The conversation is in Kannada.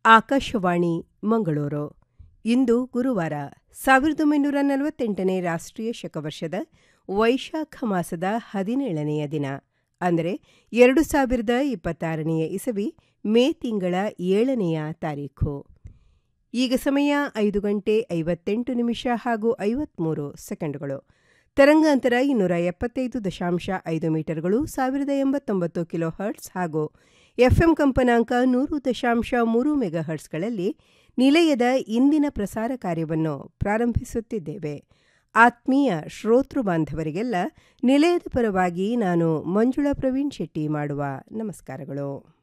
ಆಕಾಶವಾಣಿ ಮಂಗಳೂರು ಇಂದು ಗುರುವಾರ ಸಾವಿರದ ಒಂಬೈನೂರ ನಲವತ್ತೆಂಟನೇ ರಾಷ್ಟ್ರೀಯ ಶಕವರ್ಷದ ವೈಶಾಖ ಮಾಸದ ಹದಿನೇಳನೆಯ ದಿನ ಅಂದರೆ ಎರಡು ಸಾವಿರದ ಇಪ್ಪತ್ತಾರನೆಯ ಇಸವಿ ಮೇ ತಿಂಗಳ ಏಳನೆಯ ತಾರೀಖು ಈಗ ಸಮಯ ಐದು ಗಂಟೆ ಐವತ್ತೆಂಟು ನಿಮಿಷ ಹಾಗೂ ಐವತ್ಮೂರು ಸೆಕೆಂಡುಗಳು ತರಂಗಾಂತರ ಇನ್ನೂರ ಎಪ್ಪತ್ತೈದು ದಶಾಂಶ ಐದು ಮೀಟರ್ಗಳು ಸಾವಿರದ ಎಂಬತ್ತೊಂಬತ್ತು ಕಿಲೋ ಹರ್ಟ್ಸ್ ಹಾಗೂ ಎಫ್ಎಂ ಕಂಪನಾಂಕ ನೂರು ದಶಾಂಶ ಮೂರು ಮೆಗಾ ಹರ್ಟ್ಸ್ಗಳಲ್ಲಿ ನಿಲಯದ ಇಂದಿನ ಪ್ರಸಾರ ಕಾರ್ಯವನ್ನು ಪ್ರಾರಂಭಿಸುತ್ತಿದ್ದೇವೆ ಆತ್ಮೀಯ ಶ್ರೋತೃ ಬಾಂಧವರಿಗೆಲ್ಲ ನಿಲಯದ ಪರವಾಗಿ ನಾನು ಮಂಜುಳಾ ಪ್ರವೀಣ್ ಶೆಟ್ಟಿ ಮಾಡುವ ನಮಸ್ಕಾರಗಳು